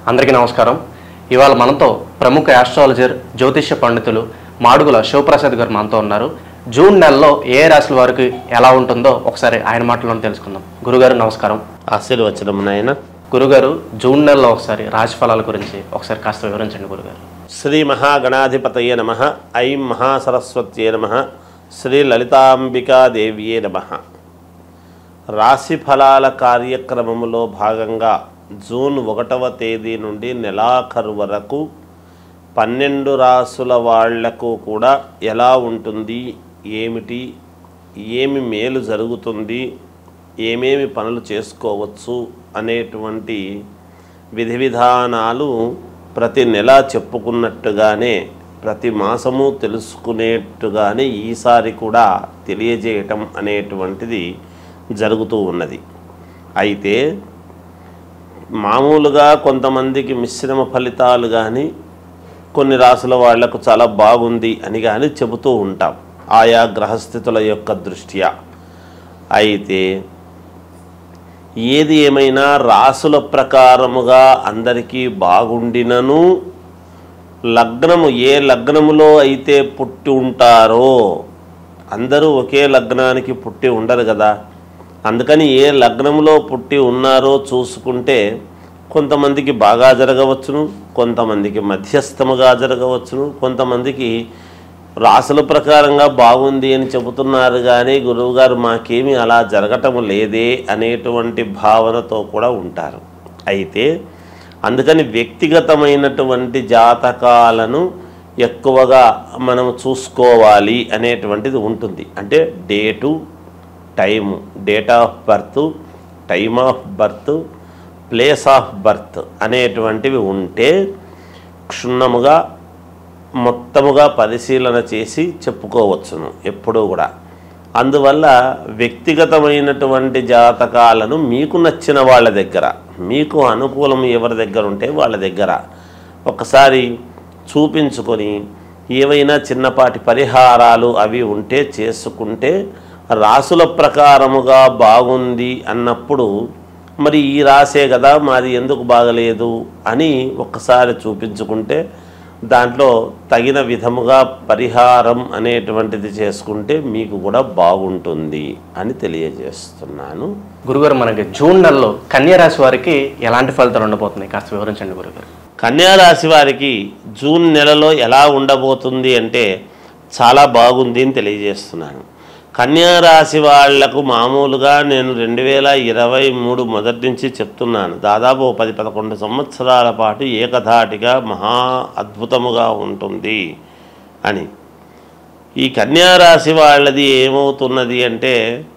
అందరికీ నమస్కారం ఇవాళ మనతో ప్రముఖ ఆస్ట్రాలజర్ జ్యోతిష్య పండితులు మాడుగుల శివప్రసాద్ గారు మనతో ఉన్నారు జూన్ నెలలో ఏ రాశుల వారికి ఎలా ఉంటుందో ఒకసారి ఆయన మాటలను తెలుసుకుందాం గురుగారు నమస్కారం ఆశీర్వచనం నాయన గురుగారు జూన్ నెలలో ఒకసారి రాశి ఫలాల గురించి ఒకసారి కాస్త వివరించండి గురుగారు శ్రీ మహాగణాధిపతయే నమ ఐం మహాసరస్వత్యే నమ శ్రీ లలితాంబికాదేవియే నమ రాశి ఫలాల కార్యక్రమములో భాగంగా జూన్ ఒకటవ తేదీ నుండి నెలాఖరు వరకు పన్నెండు రాసుల వాళ్లకు కూడా ఎలా ఉంటుంది ఏమిటి ఏమి మేలు జరుగుతుంది ఏమేమి పనులు చేసుకోవచ్చు అనేటువంటి విధి విధానాలు ప్రతి నెల చెప్పుకున్నట్టుగానే ప్రతి మాసము తెలుసుకునేట్టుగానే ఈసారి కూడా తెలియజేయటం అనేటువంటిది జరుగుతూ ఉన్నది అయితే మామూలుగా కొంతమందికి మిశ్రమ ఫలితాలు కానీ కొన్ని రాసుల వాళ్లకు చాలా బాగుంది అని కానీ చెబుతూ ఉంటాం ఆయా గ్రహస్థితుల యొక్క దృష్ట్యా అయితే ఏది ఏమైనా రాసుల ప్రకారముగా అందరికీ బాగుండినను లగ్నము ఏ లగ్నములో అయితే పుట్టి ఉంటారో అందరూ ఒకే లగ్నానికి పుట్టి ఉండరు కదా అందుకని ఏ లగ్నములో పుట్టి ఉన్నారో చూసుకుంటే కొంతమందికి బాగా జరగవచ్చును కొంతమందికి మధ్యస్థముగా జరగవచ్చును కొంతమందికి రాసుల ప్రకారంగా బాగుంది అని చెబుతున్నారు కానీ గురువుగారు మాకేమీ అలా జరగటం లేదే అనేటువంటి భావనతో కూడా ఉంటారు అయితే అందుకని వ్యక్తిగతమైనటువంటి జాతకాలను ఎక్కువగా మనం చూసుకోవాలి అనేటువంటిది ఉంటుంది అంటే date time date of birth time of birth place of birth అనేటువంటివి ఉంటే క్షుణ్ణముగా మొత్తముగా పరిశీలన చేసి చెప్పుకోవచ్చును ఎప్పుడూ కూడా అందువల్ల వ్యక్తిగతమైనటువంటి జాతకాలను మీకు నచ్చిన వాళ్ళ దగ్గర మీకు అనుకూలం ఎవరి దగ్గర ఉంటే వాళ్ళ దగ్గర ఒకసారి చూపించుకొని ఏవైనా చిన్నపాటి పరిహారాలు అవి ఉంటే చేసుకుంటే రాసుల ప్రకారముగా బాగుంది అన్నప్పుడు మరి ఈ రాసే కదా మాది ఎందుకు బాగలేదు అని ఒక్కసారి చూపించుకుంటే దాంట్లో తగిన విధముగా పరిహారం అనేటువంటిది చేసుకుంటే మీకు కూడా బాగుంటుంది అని తెలియజేస్తున్నాను గురుగారు మనకి జూన్ నెలలో కన్యా రాశి వారికి ఎలాంటి ఫలితాలు ఉండబోతున్నాయి కాస్త వివరించండి గురుగారు కన్యా రాశి వారికి జూన్ నెలలో ఎలా ఉండబోతుంది అంటే చాలా బాగుంది అని తెలియజేస్తున్నాను కన్యా రాశి వాళ్లకు మామూలుగా నేను రెండు వేల ఇరవై మూడు మొదటి నుంచి చెప్తున్నాను దాదాపు ఓ పది పదకొండు సంవత్సరాల పాటు ఏకధాటిగా మహా అద్భుతముగా ఉంటుంది అని ఈ కన్యా రాశి వాళ్ళది ఏమవుతున్నది అంటే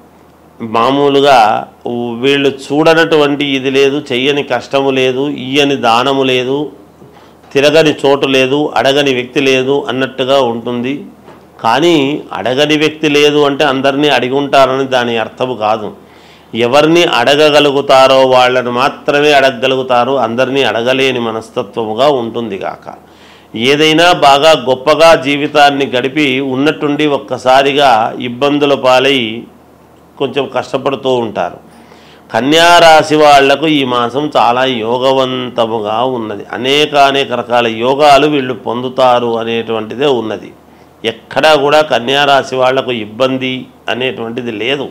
మామూలుగా వీళ్ళు చూడనటువంటి ఇది లేదు చెయ్యని కష్టము లేదు ఇయ్యని దానము లేదు తిరగని చోటు లేదు అడగని వ్యక్తి లేదు అన్నట్టుగా ఉంటుంది కానీ అడగని వ్యక్తి లేదు అంటే అందరినీ అడిగి ఉంటారని దాని అర్థము కాదు ఎవరిని అడగగలుగుతారో వాళ్ళని మాత్రమే అడగగలుగుతారు అందరినీ అడగలేని మనస్తత్వముగా ఉంటుంది కాక ఏదైనా బాగా గొప్పగా జీవితాన్ని గడిపి ఉన్నట్టుండి ఒక్కసారిగా ఇబ్బందుల పాలై కొంచెం కష్టపడుతూ ఉంటారు కన్యా రాశి వాళ్లకు ఈ మాసం చాలా యోగవంతముగా ఉన్నది అనేక అనేక రకాల యోగాలు వీళ్ళు పొందుతారు అనేటువంటిదే ఉన్నది ఎక్కడా కూడా కన్యా రాశి వాళ్లకు ఇబ్బంది అనేటువంటిది లేదు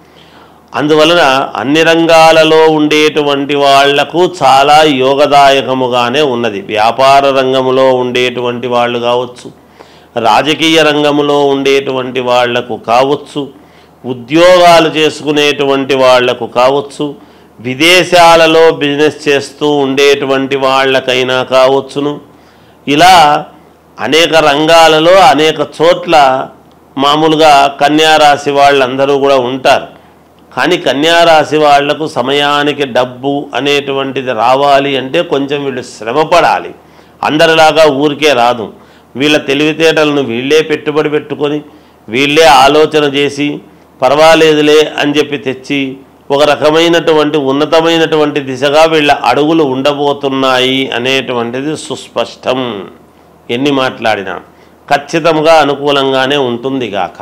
అందువలన అన్ని రంగాలలో ఉండేటువంటి వాళ్లకు చాలా యోగదాయకముగానే ఉన్నది వ్యాపార రంగములో ఉండేటువంటి వాళ్ళు కావచ్చు రాజకీయ రంగములో ఉండేటువంటి వాళ్లకు కావచ్చు ఉద్యోగాలు చేసుకునేటువంటి వాళ్లకు కావచ్చు విదేశాలలో బిజినెస్ చేస్తూ ఉండేటువంటి వాళ్ళకైనా కావచ్చును ఇలా అనేక రంగాలలో అనేక చోట్ల మామూలుగా కన్యారాశి వాళ్ళందరూ కూడా ఉంటారు కానీ కన్యారాశి వాళ్లకు సమయానికి డబ్బు అనేటువంటిది రావాలి అంటే కొంచెం వీళ్ళు శ్రమపడాలి అందరిలాగా ఊరికే రాదు వీళ్ళ తెలివితేటలను వీళ్ళే పెట్టుబడి పెట్టుకొని వీళ్ళే ఆలోచన చేసి పర్వాలేదులే అని చెప్పి తెచ్చి ఒక రకమైనటువంటి ఉన్నతమైనటువంటి దిశగా వీళ్ళ అడుగులు ఉండబోతున్నాయి అనేటువంటిది సుస్పష్టం ఎన్ని మాట్లాడినా ఖచ్చితంగా అనుకూలంగానే ఉంటుంది గాక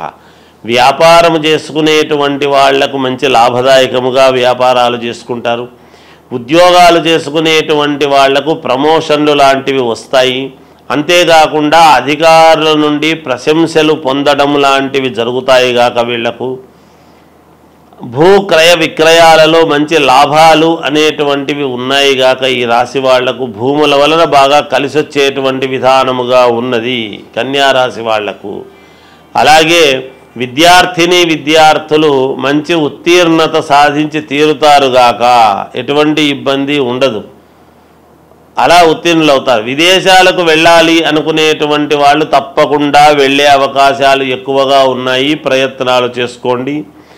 వ్యాపారం చేసుకునేటువంటి వాళ్లకు మంచి లాభదాయకముగా వ్యాపారాలు చేసుకుంటారు ఉద్యోగాలు చేసుకునేటువంటి వాళ్లకు ప్రమోషన్లు లాంటివి వస్తాయి అంతేకాకుండా అధికారుల నుండి ప్రశంసలు పొందడం లాంటివి జరుగుతాయి గాక వీళ్లకు భూ క్రయ విక్రయాలలో మంచి లాభాలు అనేటువంటివి ఉన్నాయి గాక ఈ రాశి వాళ్లకు భూముల వలన బాగా కలిసి వచ్చేటువంటి విధానముగా ఉన్నది కన్యా రాశి వాళ్లకు అలాగే విద్యార్థిని విద్యార్థులు మంచి ఉత్తీర్ణత సాధించి తీరుతారుగాక ఎటువంటి ఇబ్బంది ఉండదు అలా ఉత్తీర్ణులు అవుతారు విదేశాలకు వెళ్ళాలి అనుకునేటువంటి వాళ్ళు తప్పకుండా వెళ్ళే అవకాశాలు ఎక్కువగా ఉన్నాయి ప్రయత్నాలు చేసుకోండి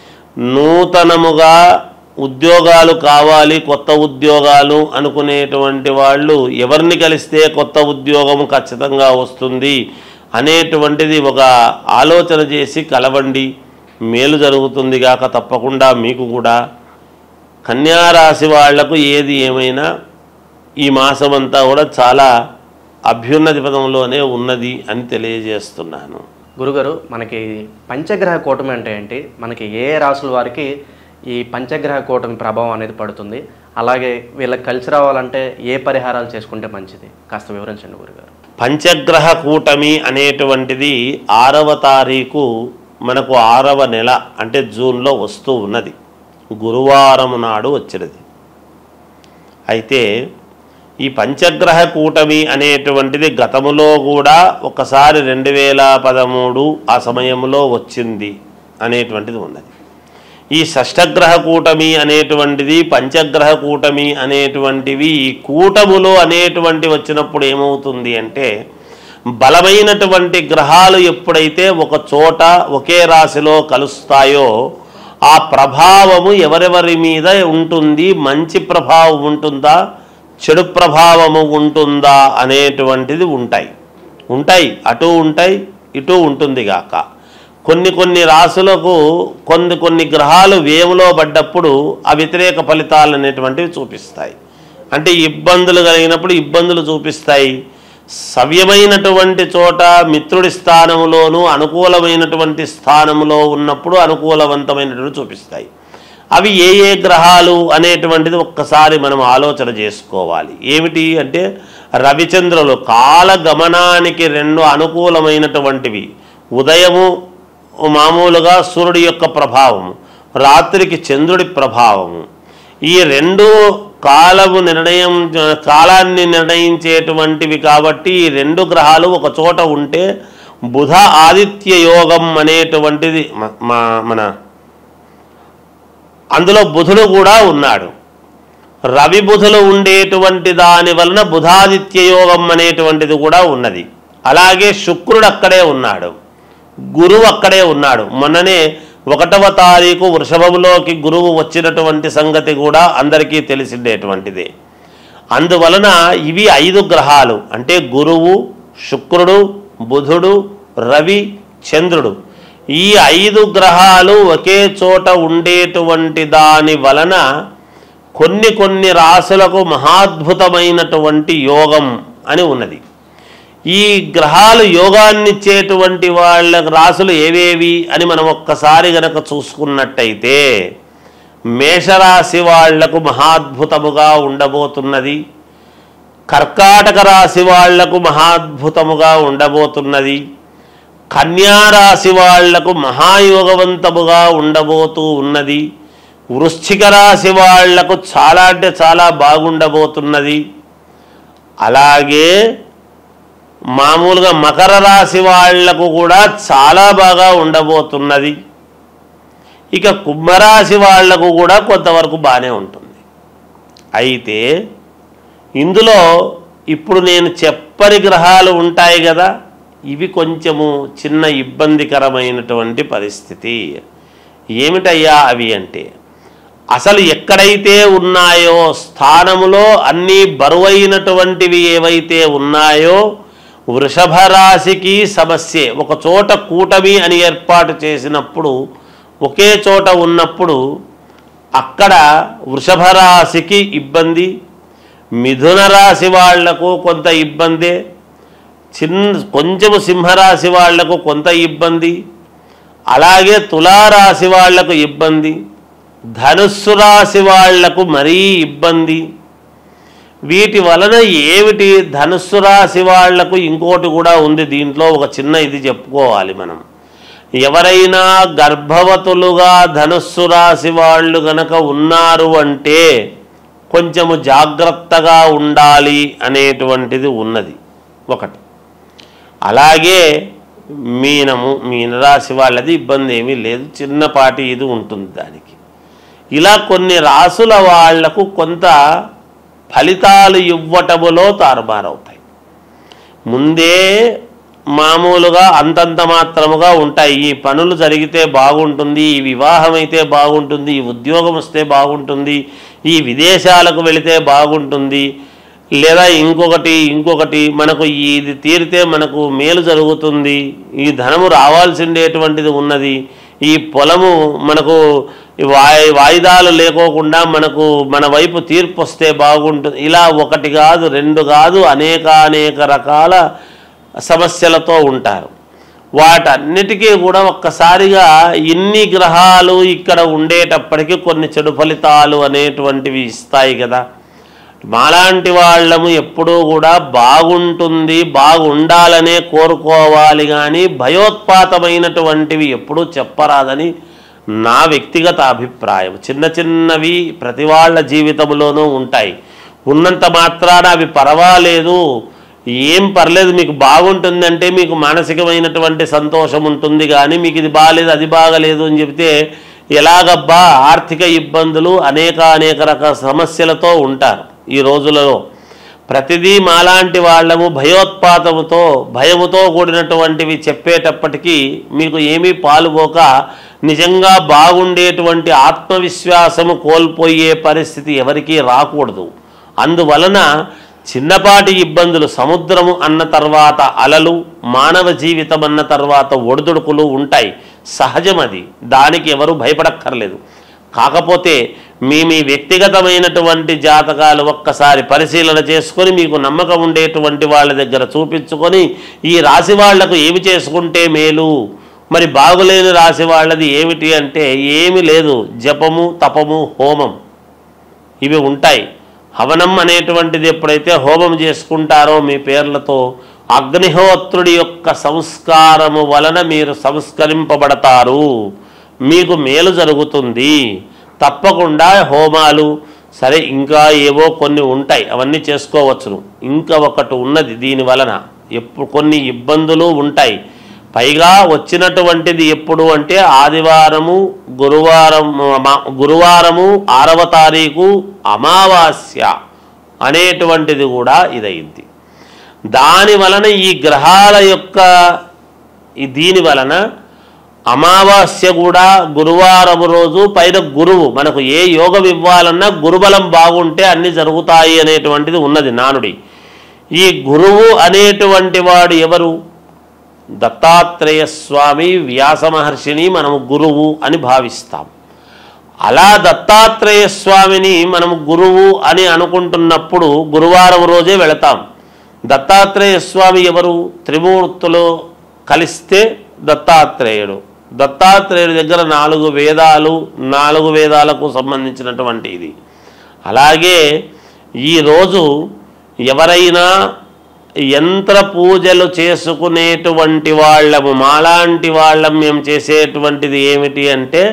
నూతనముగా ఉద్యోగాలు కావాలి కొత్త ఉద్యోగాలు అనుకునేటువంటి వాళ్ళు ఎవరిని కలిస్తే కొత్త ఉద్యోగం ఖచ్చితంగా వస్తుంది అనేటువంటిది ఒక ఆలోచన చేసి కలవండి మేలు జరుగుతుంది గాక తప్పకుండా మీకు కూడా కన్యారాశి వాళ్లకు ఏది ఏమైనా ఈ మాసమంతా కూడా చాలా అభ్యున్నతి పదంలోనే ఉన్నది అని తెలియజేస్తున్నాను గురుగారు మనకి పంచగ్రహ కూటమి అంటే ఏంటి మనకి ఏ రాసుల వారికి ఈ పంచగ్రహ కూటమి ప్రభావం అనేది పడుతుంది అలాగే వీళ్ళకి కలిసి రావాలంటే ఏ పరిహారాలు చేసుకుంటే మంచిది కాస్త వివరించండి గురుగారు పంచగ్రహ కూటమి అనేటువంటిది ఆరవ తారీఖు మనకు ఆరవ నెల అంటే జూన్లో వస్తూ ఉన్నది గురువారం నాడు వచ్చినది అయితే ఈ పంచగ్రహ కూటమి అనేటువంటిది గతములో కూడా ఒకసారి రెండు వేల పదమూడు ఆ సమయంలో వచ్చింది అనేటువంటిది ఉన్నది ఈ షష్టగ్రహ కూటమి అనేటువంటిది పంచగ్రహ కూటమి అనేటువంటివి ఈ కూటములో అనేటువంటి వచ్చినప్పుడు ఏమవుతుంది అంటే బలమైనటువంటి గ్రహాలు ఎప్పుడైతే ఒక చోట ఒకే రాశిలో కలుస్తాయో ఆ ప్రభావము ఎవరెవరి మీద ఉంటుంది మంచి ప్రభావం ఉంటుందా చెడు ప్రభావము ఉంటుందా అనేటువంటిది ఉంటాయి ఉంటాయి అటు ఉంటాయి ఇటు ఉంటుంది గాక కొన్ని కొన్ని రాసులకు కొన్ని కొన్ని గ్రహాలు వేములో పడ్డప్పుడు ఆ వ్యతిరేక ఫలితాలు అనేటువంటివి చూపిస్తాయి అంటే ఇబ్బందులు కలిగినప్పుడు ఇబ్బందులు చూపిస్తాయి సవ్యమైనటువంటి చోట మిత్రుడి స్థానంలోనూ అనుకూలమైనటువంటి స్థానంలో ఉన్నప్పుడు అనుకూలవంతమైనటువంటి చూపిస్తాయి అవి ఏ ఏ గ్రహాలు అనేటువంటిది ఒక్కసారి మనం ఆలోచన చేసుకోవాలి ఏమిటి అంటే రవిచంద్రులు కాలగమనానికి రెండు అనుకూలమైనటువంటివి ఉదయము మామూలుగా సూర్యుడి యొక్క ప్రభావము రాత్రికి చంద్రుడి ప్రభావము ఈ రెండు కాలము నిర్ణయం కాలాన్ని నిర్ణయించేటువంటివి కాబట్టి ఈ రెండు గ్రహాలు ఒక చోట ఉంటే బుధ ఆదిత్య యోగం అనేటువంటిది మ- మా- మన అందులో బుధుడు కూడా ఉన్నాడు రవి బుధులు ఉండేటువంటి దాని వలన బుధాదిత్య యోగం అనేటువంటిది కూడా ఉన్నది అలాగే శుక్రుడు అక్కడే ఉన్నాడు గురువు అక్కడే ఉన్నాడు మొన్ననే ఒకటవ తారీఖు వృషభంలోకి గురువు వచ్చినటువంటి సంగతి కూడా అందరికీ తెలిసిండేటువంటిదే అందువలన ఇవి ఐదు గ్రహాలు అంటే గురువు శుక్రుడు బుధుడు రవి చంద్రుడు ఈ ఐదు గ్రహాలు ఒకే చోట ఉండేటువంటి దాని వలన కొన్ని కొన్ని రాసులకు మహాద్భుతమైనటువంటి యోగం అని ఉన్నది ఈ గ్రహాలు యోగాన్నిచ్చేటువంటి వాళ్ళ రాసులు ఏవేవి అని మనం ఒక్కసారి గనక చూసుకున్నట్టయితే మేషరాశి వాళ్లకు మహాద్భుతముగా ఉండబోతున్నది కర్కాటక రాశి వాళ్లకు మహాద్భుతముగా ఉండబోతున్నది కన్యా రాశి వాళ్లకు మహాయోగవంతముగా ఉండబోతూ ఉన్నది వృశ్చిక రాశి వాళ్లకు చాలా అంటే చాలా బాగుండబోతున్నది అలాగే మామూలుగా మకర రాశి వాళ్లకు కూడా చాలా బాగా ఉండబోతున్నది ఇక కుంభరాశి వాళ్లకు కూడా కొంతవరకు బాగానే ఉంటుంది అయితే ఇందులో ఇప్పుడు నేను చెప్పని గ్రహాలు ఉంటాయి కదా ఇవి కొంచెము చిన్న ఇబ్బందికరమైనటువంటి పరిస్థితి ఏమిటయ్యా అవి అంటే అసలు ఎక్కడైతే ఉన్నాయో స్థానములో అన్నీ బరువైనటువంటివి ఏవైతే ఉన్నాయో వృషభ రాశికి సమస్యే ఒక చోట కూటమి అని ఏర్పాటు చేసినప్పుడు ఒకే చోట ఉన్నప్పుడు అక్కడ వృషభ రాశికి ఇబ్బంది మిథున రాశి వాళ్లకు కొంత ఇబ్బందే చిన్న కొంచెము సింహరాశి వాళ్లకు కొంత ఇబ్బంది అలాగే తులారాశి వాళ్లకు ఇబ్బంది ధనుస్సు రాశి వాళ్లకు మరీ ఇబ్బంది వీటి వలన ఏమిటి ధనుస్సు రాశి వాళ్లకు ఇంకోటి కూడా ఉంది దీంట్లో ఒక చిన్న ఇది చెప్పుకోవాలి మనం ఎవరైనా గర్భవతులుగా ధనుస్సు రాశి వాళ్ళు గనక ఉన్నారు అంటే కొంచెము జాగ్రత్తగా ఉండాలి అనేటువంటిది ఉన్నది ఒకటి అలాగే మీనము మీనరాశి వాళ్ళది ఇబ్బంది ఏమీ లేదు చిన్నపాటి ఇది ఉంటుంది దానికి ఇలా కొన్ని రాసుల వాళ్లకు కొంత ఫలితాలు ఇవ్వటములో తారుమారవుతాయి ముందే మామూలుగా అంతంత మాత్రముగా ఉంటాయి ఈ పనులు జరిగితే బాగుంటుంది ఈ వివాహం అయితే బాగుంటుంది ఈ ఉద్యోగం వస్తే బాగుంటుంది ఈ విదేశాలకు వెళితే బాగుంటుంది లేదా ఇంకొకటి ఇంకొకటి మనకు ఇది తీరితే మనకు మేలు జరుగుతుంది ఈ ధనము రావాల్సిండేటువంటిది ఉన్నది ఈ పొలము మనకు వాయి వాయిదాలు లేకోకుండా మనకు మన వైపు తీర్పు వస్తే బాగుంటుంది ఇలా ఒకటి కాదు రెండు కాదు అనేక అనేక రకాల సమస్యలతో ఉంటారు వాటన్నిటికీ కూడా ఒక్కసారిగా ఇన్ని గ్రహాలు ఇక్కడ ఉండేటప్పటికీ కొన్ని చెడు ఫలితాలు అనేటువంటివి ఇస్తాయి కదా మాలాంటి వాళ్ళము ఎప్పుడూ కూడా బాగుంటుంది బాగుండాలనే కోరుకోవాలి కానీ భయోత్పాతమైనటువంటివి ఎప్పుడూ చెప్పరాదని నా వ్యక్తిగత అభిప్రాయం చిన్న చిన్నవి ప్రతి వాళ్ళ జీవితంలోనూ ఉంటాయి ఉన్నంత మాత్రాన అవి పర్వాలేదు ఏం పర్లేదు మీకు బాగుంటుందంటే మీకు మానసికమైనటువంటి సంతోషం ఉంటుంది కానీ మీకు ఇది బాగాలేదు అది బాగలేదు అని చెప్తే ఎలాగబ్బా ఆర్థిక ఇబ్బందులు అనేక అనేక రకాల సమస్యలతో ఉంటారు ఈ రోజులలో ప్రతిదీ మాలాంటి వాళ్ళము భయోత్పాతముతో భయముతో కూడినటువంటివి చెప్పేటప్పటికీ మీకు ఏమీ పాలుపోక నిజంగా బాగుండేటువంటి ఆత్మవిశ్వాసము కోల్పోయే పరిస్థితి ఎవరికీ రాకూడదు అందువలన చిన్నపాటి ఇబ్బందులు సముద్రము అన్న తర్వాత అలలు మానవ జీవితం అన్న తర్వాత ఒడిదుడుకులు ఉంటాయి సహజం అది దానికి ఎవరు భయపడక్కర్లేదు కాకపోతే మీ మీ వ్యక్తిగతమైనటువంటి జాతకాలు ఒక్కసారి పరిశీలన చేసుకొని మీకు నమ్మకం ఉండేటువంటి వాళ్ళ దగ్గర చూపించుకొని ఈ రాశి వాళ్లకు ఏమి చేసుకుంటే మేలు మరి బాగులేని రాశి వాళ్ళది ఏమిటి అంటే ఏమి లేదు జపము తపము హోమం ఇవి ఉంటాయి హవనం అనేటువంటిది ఎప్పుడైతే హోమం చేసుకుంటారో మీ పేర్లతో అగ్నిహోత్రుడి యొక్క సంస్కారము వలన మీరు సంస్కరింపబడతారు మీకు మేలు జరుగుతుంది తప్పకుండా హోమాలు సరే ఇంకా ఏవో కొన్ని ఉంటాయి అవన్నీ చేసుకోవచ్చును ఇంకా ఒకటి ఉన్నది దీని వలన ఎప్పుడు కొన్ని ఇబ్బందులు ఉంటాయి పైగా వచ్చినటువంటిది ఎప్పుడు అంటే ఆదివారము గురువారం మా- గురువారము ఆరవ తారీఖు అమావాస్య అనేటువంటిది కూడా ఇదైంది దాని వలన ఈ గ్రహాల యొక్క ఈ దీని వలన అమావాస్య కూడా గురువారం రోజు పైన గురువు మనకు ఏ యోగం ఇవ్వాలన్నా గురుబలం బాగుంటే అన్ని జరుగుతాయి అనేటువంటిది ఉన్నది నానుడి ఈ గురువు అనేటువంటి వాడు ఎవరు దత్తాత్రేయ స్వామి వ్యాస మహర్షిని మనము గురువు అని భావిస్తాం అలా దత్తాత్రేయ స్వామిని మనము గురువు అని అనుకుంటున్నప్పుడు గురువారం రోజే వెళతాం దత్తాత్రేయ స్వామి ఎవరు త్రిమూర్తులు కలిస్తే దత్తాత్రేయుడు దత్తాత్రేయుడి దగ్గర నాలుగు వేదాలు నాలుగు వేదాలకు సంబంధించినటువంటి ఇది అలాగే ఈరోజు ఎవరైనా యంత్ర పూజలు చేసుకునేటువంటి వాళ్ళము మాలాంటి వాళ్ళం మేము చేసేటువంటిది ఏమిటి అంటే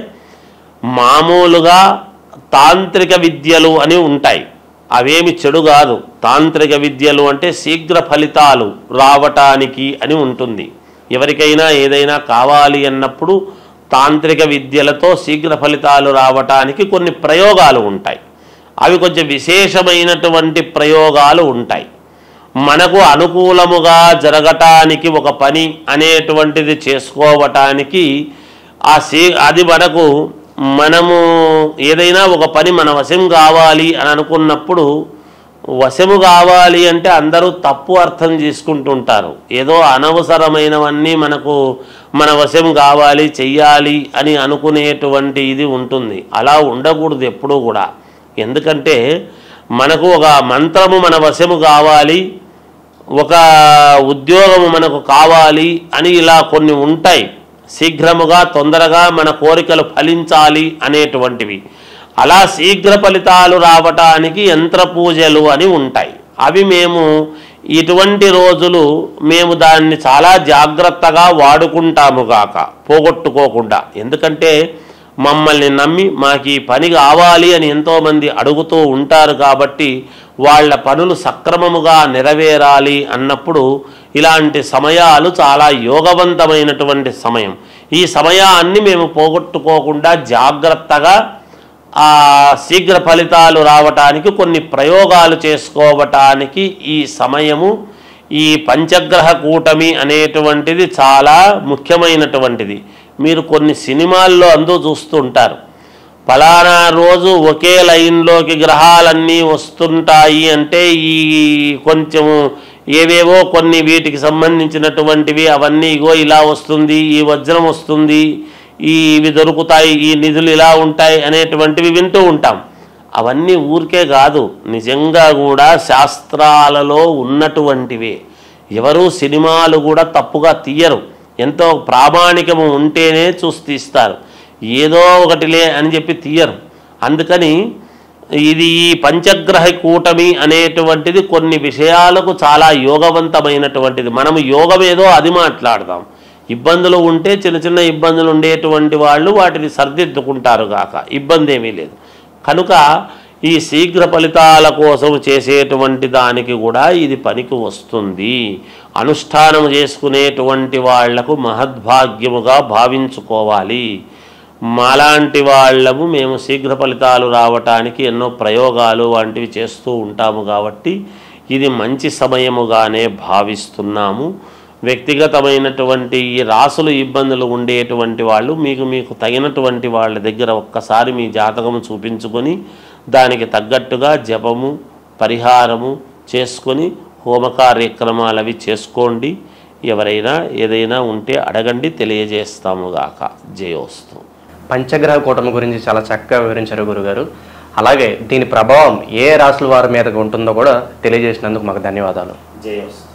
మామూలుగా తాంత్రిక విద్యలు అని ఉంటాయి అవేమి చెడు కాదు తాంత్రిక విద్యలు అంటే శీఘ్ర ఫలితాలు రావటానికి అని ఉంటుంది ఎవరికైనా ఏదైనా కావాలి అన్నప్పుడు తాంత్రిక విద్యలతో శీఘ్ర ఫలితాలు రావటానికి కొన్ని ప్రయోగాలు ఉంటాయి అవి కొంచెం విశేషమైనటువంటి ప్రయోగాలు ఉంటాయి మనకు అనుకూలముగా జరగటానికి ఒక పని అనేటువంటిది చేసుకోవటానికి ఆ సీ అది మనకు మనము ఏదైనా ఒక పని మన వశం కావాలి అని అనుకున్నప్పుడు వశము కావాలి అంటే అందరూ తప్పు అర్థం చేసుకుంటుంటారు ఏదో అనవసరమైనవన్నీ మనకు మన వశం కావాలి చెయ్యాలి అని అనుకునేటువంటి ఇది ఉంటుంది అలా ఉండకూడదు ఎప్పుడూ కూడా ఎందుకంటే మనకు ఒక మంత్రము మన వశము కావాలి ఒక ఉద్యోగము మనకు కావాలి అని ఇలా కొన్ని ఉంటాయి శీఘ్రముగా తొందరగా మన కోరికలు ఫలించాలి అనేటువంటివి అలా శీఘ్ర ఫలితాలు రావటానికి యంత్ర పూజలు అని ఉంటాయి అవి మేము ఇటువంటి రోజులు మేము దాన్ని చాలా జాగ్రత్తగా వాడుకుంటాము గాక పోగొట్టుకోకుండా ఎందుకంటే మమ్మల్ని నమ్మి మాకు ఈ పని కావాలి అని ఎంతోమంది అడుగుతూ ఉంటారు కాబట్టి వాళ్ళ పనులు సక్రమముగా నెరవేరాలి అన్నప్పుడు ఇలాంటి సమయాలు చాలా యోగవంతమైనటువంటి సమయం ఈ సమయాన్ని మేము పోగొట్టుకోకుండా జాగ్రత్తగా ఆ శీఘ్ర ఫలితాలు రావటానికి కొన్ని ప్రయోగాలు చేసుకోవటానికి ఈ సమయము ఈ పంచగ్రహ కూటమి అనేటువంటిది చాలా ముఖ్యమైనటువంటిది మీరు కొన్ని సినిమాల్లో అందు చూస్తుంటారు ఫలానా రోజు ఒకే లైన్లోకి గ్రహాలన్నీ వస్తుంటాయి అంటే ఈ కొంచెము ఏవేవో కొన్ని వీటికి సంబంధించినటువంటివి అవన్నీ ఇగో ఇలా వస్తుంది ఈ వజ్రం వస్తుంది ఈ ఇవి దొరుకుతాయి ఈ నిధులు ఇలా ఉంటాయి అనేటువంటివి వింటూ ఉంటాం అవన్నీ ఊరికే కాదు నిజంగా కూడా శాస్త్రాలలో ఉన్నటువంటివే ఎవరు సినిమాలు కూడా తప్పుగా తీయరు ఎంతో ప్రామాణికము ఉంటేనే చూసి తీస్తారు ఏదో ఒకటిలే అని చెప్పి తీయరు అందుకని ఇది ఈ పంచగ్రహ కూటమి అనేటువంటిది కొన్ని విషయాలకు చాలా యోగవంతమైనటువంటిది మనం యోగం ఏదో అది మాట్లాడదాం ఇబ్బందులు ఉంటే చిన్న చిన్న ఇబ్బందులు ఉండేటువంటి వాళ్ళు వాటిని సర్దిద్దుకుంటారు గాక ఇబ్బంది ఏమీ లేదు కనుక ఈ శీఘ్ర ఫలితాల కోసం చేసేటువంటి దానికి కూడా ఇది పనికి వస్తుంది అనుష్ఠానం చేసుకునేటువంటి వాళ్లకు మహద్భాగ్యముగా భావించుకోవాలి మాలాంటి వాళ్ళము మేము శీఘ్ర ఫలితాలు రావటానికి ఎన్నో ప్రయోగాలు వంటివి చేస్తూ ఉంటాము కాబట్టి ఇది మంచి సమయముగానే భావిస్తున్నాము వ్యక్తిగతమైనటువంటి ఈ రాసులు ఇబ్బందులు ఉండేటువంటి వాళ్ళు మీకు మీకు తగినటువంటి వాళ్ళ దగ్గర ఒక్కసారి మీ జాతకము చూపించుకొని దానికి తగ్గట్టుగా జపము పరిహారము చేసుకొని హోమ కార్యక్రమాలు అవి చేసుకోండి ఎవరైనా ఏదైనా ఉంటే అడగండి తెలియజేస్తాము గాక జయోస్తు పంచగ్రహ కూటమి గురించి చాలా చక్కగా వివరించారు గురుగారు అలాగే దీని ప్రభావం ఏ రాశుల వారి మీదకి ఉంటుందో కూడా తెలియజేసినందుకు మాకు ధన్యవాదాలు జయోస్తు